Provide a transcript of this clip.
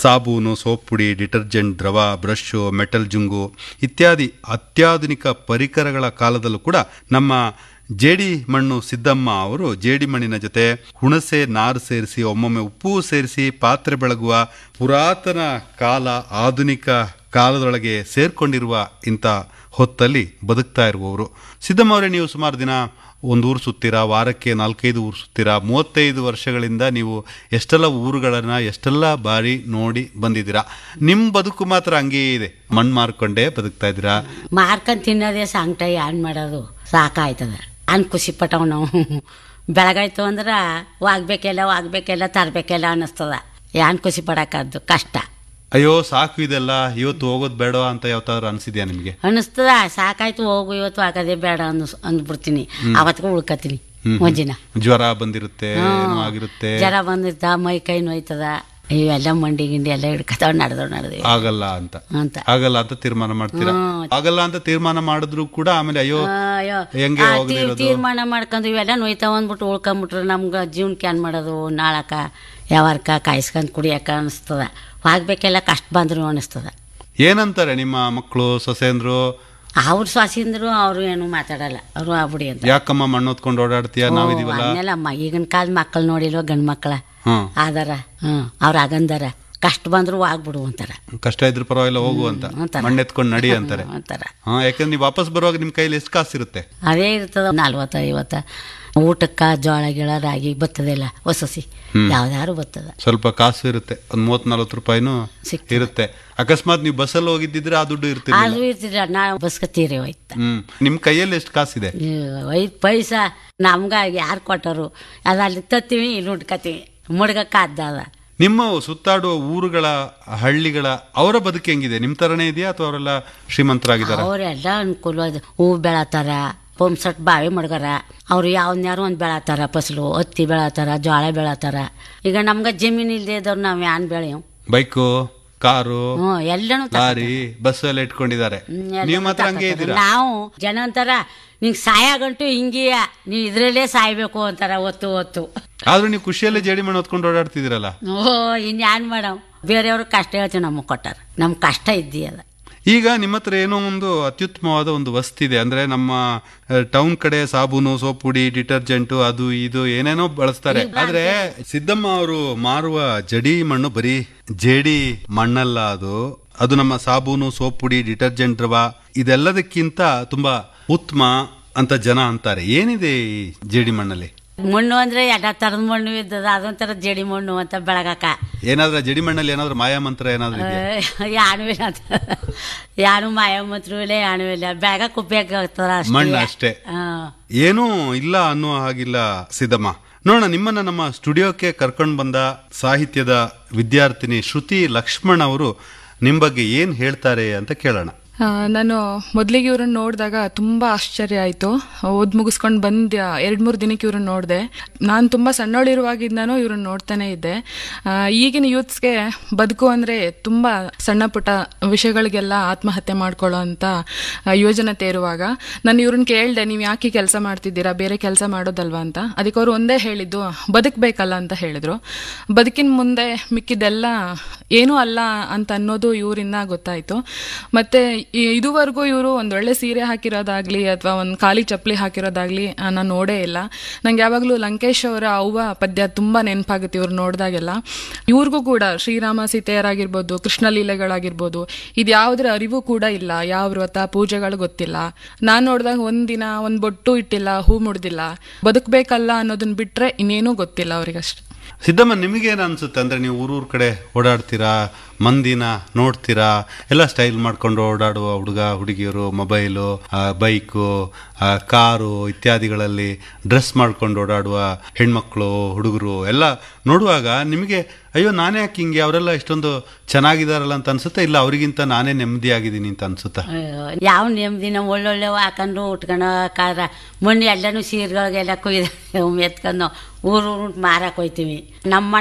ಸಾಬೂನು ಸೋಪ್ ಪುಡಿ ಡಿಟರ್ಜೆಂಟ್ ದ್ರವ ಬ್ರಷು ಮೆಟಲ್ ಜುಂಗು ಇತ್ಯಾದಿ ಅತ್ಯಾಧುನಿಕ ಪರಿಕರಗಳ ಕಾಲದಲ್ಲೂ ಕೂಡ ನಮ್ಮ ಜೇಡಿ ಮಣ್ಣು ಸಿದ್ದಮ್ಮ ಅವರು ಜೇಡಿ ಮಣ್ಣಿನ ಜೊತೆ ಹುಣಸೆ ನಾರು ಸೇರಿಸಿ ಒಮ್ಮೊಮ್ಮೆ ಉಪ್ಪು ಸೇರಿಸಿ ಪಾತ್ರೆ ಬೆಳಗುವ ಪುರಾತನ ಕಾಲ ಆಧುನಿಕ ಕಾಲದೊಳಗೆ ಸೇರ್ಕೊಂಡಿರುವ ಇಂಥ ಹೊತ್ತಲ್ಲಿ ಬದುಕ್ತಾ ಇರುವವರು ಸಿದ್ದಮ್ಮ ಅವರೇ ನೀವು ಸುಮಾರು ದಿನ ಒಂದು ಊರು ಸುತ್ತೀರಾ ವಾರಕ್ಕೆ ನಾಲ್ಕೈದು ಊರು ಸುತ್ತೀರಾ ಮೂವತ್ತೈದು ವರ್ಷಗಳಿಂದ ನೀವು ಎಷ್ಟೆಲ್ಲ ಊರುಗಳನ್ನು ಎಷ್ಟೆಲ್ಲ ಬಾರಿ ನೋಡಿ ಬಂದಿದ್ದೀರಾ ನಿಮ್ಮ ಬದುಕು ಮಾತ್ರ ಹಂಗೇ ಇದೆ ಮಣ್ಣು ಮಾರ್ಕೊಂಡೇ ಬದುಕ್ತಾ ಇದ್ದೀರಾ ಮಾರ್ಕೊಂಡ್ ತಿನ್ನೋದೇ ಸಂಕಟ ಏನ್ ಮಾಡೋದು ಸಾಕಾಯ್ತದ ಅನ್ ಖುಷಿ ಪಟ್ಟವ್ ನಾವು ಬೆಳಗಾಯ್ತು ಅಂದ್ರೆ ವಾಗ್ಬೇಕೆಲ್ಲ ವಾಗ್ಬೇಕೆಲ್ಲ ತರಬೇಕೆಲ್ಲ ಅನ್ನಿಸ್ತದ ಏನ್ ಖುಷಿ ಪಡಕ್ಕದ್ದು ಕಷ್ಟ ಅಯ್ಯೋ ಸಾಕು ಇದೆಲ್ಲ ಇವತ್ತು ಹೋಗೋದು ಬೇಡ ಅಂತ ಯಾವತ್ತಾದ್ರೂ ಅನ್ಸಿದ್ಯಾ ನಿಮಗೆ ಅನ್ನಿಸ್ತದ ಸಾಕಾಯ್ತು ಹೋಗು ಇವತ್ತು ಹಾಕೋದೇ ಬೇಡ ಅನ್ನಿಸ್ ಅಂದ್ಬಿಡ್ತೀನಿ ಅವತ್ತಿಗೆ ಉಳ್ಕತೀನಿ ಒಂದಿನ ಜ್ವರ ಬಂದಿರುತ್ತೆ ಏನೋ ಆಗಿರುತ್ತೆ ಜರ ಬಂದಿರ್ತ ಮೈ ಕೈ ನೋಯ್ತದ ಇವೆಲ್ಲ ಮಂಡಿ ಗಿಂಡಿ ಎಲ್ಲ ಹಿಡ್ಕತಾವ್ ನಡೆದವ್ ನಡೆದ್ವಿ ಆಗಲ್ಲ ಅಂತ ಅಂತ ಆಗಲ್ಲ ಅಂತ ತೀರ್ಮಾನ ಮಾಡ್ತೀರಾ ಆಗಲ್ಲ ಅಂತ ತೀರ್ಮಾನ ಮಾಡಿದ್ರು ಕೂಡ ಆಮೇಲೆ ಅಯ್ಯೋ ಅಯ್ಯೋ ಹೆಂಗೆ ಆ ಹೋಗದೆ ತೀರ್- ಇರೋದು ತೀರ್ಮಾನ ಮಾಡ್ಕೊಂಡು ಇವೆಲ್ಲ ನೋಯ್ತಾವ ಅಂದ್ಬಿಟ್ಟು ಉಳ್ಕೊಂಬಿಟ್ರೆ ನಮ್ಗೆ ಜೀವನಕ್ಕೆ ಏನ್ ಮಾಡೋದು ನಾಳಕ ಯಾವಾರ್ಕ ಕಾಯಿಸ್ಕೊಂಡ್ ಕುಡಿಯಕ ಅನಿಸ್ತದ ಆಗ್ಬೇಕೆಲ್ಲ ಕಷ್ಟ ಬಂದ್ರು ಅನಿಸ್ತದ ಏನಂತಾರೆ ನಿಮ್ಮ ಮಕ್ಕಳು ಸೊಸೆಂದ್ರು ಅವ್ರ ಸ್ವಾಸಿಂದ್ರು ಅವ್ರು ಏನು ಮಾತಾಡಲ್ಲ ಅವರು ಆಗ್ಬಿಡಿ ಅಂತ ಯಾಕಮ್ಮ ಮಣ್ಣು ಹೊತ್ಕೊಂಡು ಓಡಾಡ್ತೀಯ ನಾವಿದೀವಲ್ಲ ಅನ್ನೆಲ್ಲಮ್ಮ ಈಗಿನ ಕಾಲದ ಮಕ್ಕಳು ನೋಡಿಲ್ವ ಗಂಡು ಮಕ್ಕಳ ಹ್ಮ್ ಆದಾರ ಹ್ಮ್ ಅವ್ರ ಆಗಂದಾರ ಕಷ್ಟ ಬಂದ್ರು ಆಗ್ಬಿಡು ಅಂತಾರ ಕಷ್ಟ ಇದ್ರು ಪರವಾಗಿಲ್ಲ ಹೋಗು ಅಂತ ಅಂತಾರ. ಮಣ್ಣು ಎತ್ಕೊಂಡು ನಡಿ ಅಂತಾರೆ ಅಂತಾರ ಹಾ ಯಾಕಂದ್ರೆ ನೀವು ವಾಪಸ್ ಬರುವಾಗ ನಿಮ್ ಕೈಲಿ ಎಷ್ಟು ಕಾಸಿರುತ್ತೆ ಅದೇ ಇರ್ತದ ನಲ್ವತ್ತ ಐವತ್ತ ಊಟಕ್ಕ ಜೋಳ ಗಿಳ ರಾಗಿ ಬರ್ತದಿಲ್ಲ ಹೊಸಸಿ ಯಾವ್ದಾರು ಬರ್ತದ ಸ್ವಲ್ಪ ಕಾಸು ಇರುತ್ತೆ ಒಂದ್ ಮೂವತ್ ನಲ್ವತ್ತು ರೂಪಾಯಿನೂ ಸಿಗ್ತದೆ. ಇರುತ್ತೆ ಅಕಸ್ಮಾತ್ ನೀವು ಬಸ್ಸಲ್ಲಿ ಹೋಗಿದ್ದಿದ್ರೆ ಆ ದುಡ್ಡು ಇರ್ತಿರ್ಲಿಲ್ಲ ಅದು ಇರ್ತಿದ್ರ ನಾವು ಬಸ್ಕ ತೀರಿ ಹೋಯ್ತ ಹ್ಮ್ ನಿಮ್ ಕೈಯಲ್ಲಿ ಎಷ್ಟು ಕಾಸಿದೆ ಐದು ಪೈಸಾ ನಮ್ಗ ಯಾರು ಕೊಟ್ಟರು ಅದು ಅಲ್ಲಿ ತತ್ತೀವಿ ಇಲ್ಲಿ ಉಟ್ಕತೀವಿ ಮುಡ್ಗಕ್ಕ ಅದ ನಿಮ್ಮ ಸುತ್ತಾಡುವ ಊರುಗಳ ಹಳ್ಳಿಗಳ ಅವರ ಬದುಕು ಹೆಂಗಿದೆ ನಿಮ್ ತರನೇ ಇದೆಯಾ ಅಥವಾ ಅವರೆಲ್ಲ ಶ್ರೀಮಂತರಾಗಿದ್ದಾರ ಅವರೆಲ್ಲ ಅನುಕೂಲವಾದ ಹೂವು ಬೆಳತಾರ ಪಂಪ್ಸೆಟ್ ಬಾವಿ ಮಡ್ಗಾರ ಅವ್ರು ಯಾವನ್ಯಾರು ಒಂದು ಬೆಳತಾರ ಫಸಲು ಹತ್ತಿ ಬೆಳತಾರ ಜೋಳ ಬೆಳತಾರ ಈಗ ನಮ್ಗೆ ಜಮೀನು ಇಲ್ಲದೆ ಇದ್ದವ್ರು ನಾವು ಯಾನ್ ಬೆಳೆಯವು ಬೈಕು ಕಾರು ಹ್ಞೂ ಎಲ್ಲನೂ ಲಾರಿ ಬಸ್ ಎಲ್ಲ ಇಟ್ಕೊಂಡಿದ್ದಾರೆ ನೀವು ಮಾತ್ರ ಹಂಗೆ ಇದ್ದೀರಾ ನಾವು ಜನ ಅಂತಾರ ನಿಂಗೆ ಸಾಯ ಗಂಟು ಹಿಂಗಿಯ ನೀವು ಇದ್ರಲ್ಲೇ ಸಾಯ್ಬೇಕು ಅಂತಾರ ಒತ್ತು ಒತ್ತು ಆದ್ರೂ ನೀವು ಖುಷಿಯಲ್ಲೇ ಜೇಡಿ ಮಣ್ಣು ಹೊತ್ಕೊಂಡು ಓಡಾಡ್ತಿದ್ದೀರಲ್ಲ ಓ ಇನ್ಯಾನ್ ಮಾಡವ್ ಬೇರೆಯವ್ರ ಕಷ್ಟ ಹೇಳ್ತೀವಿ ನಮಗೆ ಕೊಟ್ಟಾರ ನಮ್ ಕಷ್ಟ ಇದ್ದಿ ಅದ ಈಗ ನಿಮ್ಮ ಹತ್ರ ಏನೋ ಒಂದು ಅತ್ಯುತ್ತಮವಾದ ಒಂದು ವಸ್ತಿದೆ ಅಂದ್ರೆ ನಮ್ಮ ಟೌನ್ ಕಡೆ ಸಾಬೂನು ಸೋಪ್ ಪುಡಿ ಡಿಟರ್ಜೆಂಟ್ ಅದು ಇದು ಏನೇನೋ ಬಳಸ್ತಾರೆ ಆದ್ರೆ ಸಿದ್ದಮ್ಮ ಅವರು ಮಾರುವ ಜಡಿ ಮಣ್ಣು ಬರೀ ಜೇಡಿ ಮಣ್ಣಲ್ಲ ಅದು ಅದು ನಮ್ಮ ಸಾಬೂನು ಸೋಪ್ ಪುಡಿ ಡಿಟರ್ಜೆಂಟ್ ದ್ರವ ಇದೆಲ್ಲದಕ್ಕಿಂತ ತುಂಬಾ ಉತ್ತಮ ಅಂತ ಜನ ಅಂತಾರೆ ಏನಿದೆ ಈ ಜೇಡಿ ಮಣ್ಣಲ್ಲಿ ಮಣ್ಣು ಅಂದ್ರೆ ಎಲ್ಲ ತರದ ಮಣ್ಣು ಇದ್ದದ ಅದೊಂಥರ ಜಡಿ ಮಣ್ಣು ಅಂತ ಬೆಳಗಾಕ ಏನಾದ್ರೂ ಆ ಜಡಿ ಮಣ್ಣಲ್ಲಿ ಏನಾದ್ರೂ ಮಾಯಾ ಮಂತ್ರ ಏನಾದ್ರೂ ಇದೆಯಾ ಯಾನು ಇಲ್ಲ ಅಂತ ಯಾನು ಮಾಯ ಮಂತ್ರು ಇಲ್ಲ ಯಾನು ಇಲ್ಲ ಬೆಳಗ ಕುಪ್ಪಿಯಾಗ್ತಾರ ಮಣ್ಣು ಅಷ್ಟೇ ಏನೂ ಇಲ್ಲ ಅನ್ನೋ ಹಾಗಿಲ್ಲ ಸಿದ್ದಮ್ಮ ನೋಡೋಣ ನಿಮ್ಮನ್ನ ನಮ್ಮ ಸ್ಟುಡಿಯೋಕ್ಕೆ ಕರ್ಕೊಂಡು ಬಂದ ಸಾಹಿತ್ಯದ ವಿದ್ಯಾರ್ಥಿನಿ ಶ್ರುತಿ ಲಕ್ಷ್ಮಣ್ ಅವರು ನಿಮ್ ಬಗ್ಗೆ ಏನ್ ಹೇಳ್ತಾರೆ ಅಂತ ಕೇಳೋಣ ಆ, ನಾನು ಮೊದಲಿಗೆ ಇವ್ರನ್ನ ನೋಡಿದಾಗ ತುಂಬ ಆಶ್ಚರ್ಯ ಆಯಿತು ಓದ್ ಮುಗಿಸ್ಕೊಂಡು ಬಂದು ಎರಡು ಮೂರು ದಿನಕ್ಕೆ ಇವ್ರನ್ನ ನೋಡಿದೆ ನಾನು ತುಂಬ ಸಣ್ಣವಳಿರುವಾಗಿಂದನೂ ಇವ್ರನ್ನ ನೋಡ್ತಾನೆ ಇದ್ದೆ ಆ, ಈಗಿನ ಯೂತ್ಸ್ಗೆ ಬದುಕು ಅಂದರೆ ತುಂಬ ಸಣ್ಣ ಪುಟ್ಟ ವಿಷಯಗಳಿಗೆಲ್ಲ ಆತ್ಮಹತ್ಯೆ ಮಾಡ್ಕೊಳ್ಳೋ ಅಂತ ಆ, ಯೋಜನೆ ಇರುವಾಗ ನಾನು ಇವ್ರನ್ನ ಕೇಳಿದೆ ನೀವು ಯಾಕೆ ಕೆಲಸ ಮಾಡ್ತಿದ್ದೀರಾ ಬೇರೆ ಕೆಲಸ ಮಾಡೋದಲ್ವಾ ಅಂತ ಅದಕ್ಕೆ ಅವ್ರು ಒಂದೇ ಹೇಳಿದ್ದು ಬದುಕಬೇಕಲ್ಲ ಅಂತ ಹೇಳಿದ್ರು ಬದುಕಿನ ಮುಂದೆ ಮಿಕ್ಕಿದೆಲ್ಲ ಏನೂ ಅಲ್ಲ ಅಂತ ಅನ್ನೋದು ಇವರಿಂದ ಗೊತ್ತಾಯ್ತು ಮತ್ತೆ ಈ- ಇದುವರೆಗೂ ಇವರು ಒಂದು ಒಳ್ಳೆ ಸೀರೆ ಹಾಕಿರೋದಾಗ್ಲಿ ಅಥವಾ ಒಂದು ಖಾಲಿ ಚಪ್ಪಲಿ ಹಾಕಿರೋದಾಗ್ಲಿ ನಾನು ನೋಡೇ ಇಲ್ಲ ನಂಗೆ ಯಾವಾಗಲೂ ಲಂಕೇಶ್ ಅವರ ಅವ್ವ ಪದ್ಯ ತುಂಬಾ ನೆನಪಾಗುತ್ತೆ ಇವ್ರು ನೋಡಿದಾಗೆಲ್ಲ ಇವ್ರಿಗೂ ಕೂಡ ಶ್ರೀರಾಮ ಸೀತೆಯರಾಗಿರ್ಬೋದು ಕೃಷ್ಣ ಲೀಲೆಗಳಾಗಿರ್ಬೋದು ಇದು ಯಾವುದ್ರ ಅರಿವು ಕೂಡ ಇಲ್ಲ ಯಾವ ವ್ರತ ಪೂಜೆಗಳು ಗೊತ್ತಿಲ್ಲ ನಾನು ನೋಡಿದಾಗ ಒಂದಿನ ಒಂದು ಬೊಟ್ಟು ಇಟ್ಟಿಲ್ಲ ಹೂ ಮುಡ್ದಿಲ್ಲ ಬದುಕಬೇಕಲ್ಲ ಅನ್ನೋದನ್ನ ಬಿಟ್ರೆ ಇನ್ನೇನೂ ಗೊತ್ತಿಲ್ಲ ಅವ್ರಿಗಷ್ಟೆ ಸಿದ್ದಮ್ಮ ನಿಮಗೇನು ಅನ್ಸುತ್ತೆ ಅಂದ್ರೆ ನೀವು ಊರೂರ್ ಕಡೆ ಓಡಾಡ್ತೀರಾ ಮಂದಿನ ನೋಡ್ತೀರಾ ಎಲ್ಲ ಸ್ಟೈಲ್ ಮಾಡ್ಕೊಂಡು ಓಡಾಡುವ ಹುಡುಗ ಹುಡುಗಿಯರು ಮೊಬೈಲು ಬೈಕು ಕಾರು ಇತ್ಯಾದಿಗಳಲ್ಲಿ ಡ್ರೆಸ್ ಮಾಡ್ಕೊಂಡು ಓಡಾಡುವ ಹೆಣ್ಮಕ್ಳು ಹುಡುಗರು ಎಲ್ಲ ನೋಡುವಾಗ ನಿಮಗೆ ಅಯ್ಯೋ ನಾನೇ ಯಾಕೆ ಹಿಂಗೆ ಅವರೆಲ್ಲ ಇಷ್ಟೊಂದು ಚೆನ್ನಾಗಿದಾರಲ್ಲ ಅಂತ ಅನ್ಸುತ್ತಾ ಇಲ್ಲ ಅವರಿಗಿಂತ ನಾನೇ ನೆಮ್ಮದಿಯಾಗಿದ್ದೀನಿ ಅಂತ ಅನ್ಸುತ್ತಾ ಯಾವ ನೆಮ್ಮದಿನ ಒಳ್ಳೊಳ್ಳೆ ಹಾಕೊಂಡು ಉಟ್ಕೊಂಡು ಕಾದ್ರ ಮಣ್ಣು ಎಲ್ಲನೂ ಸೀರೆಗಳಿಗೆಲ್ಲ ಕೊಯ್ದು ಎತ್ಕೊಂಡು ಊರು ಊರು ಮಾರಕ್ಕೆ ಹೋಯ್ತೀವಿ ನಮ್ಮ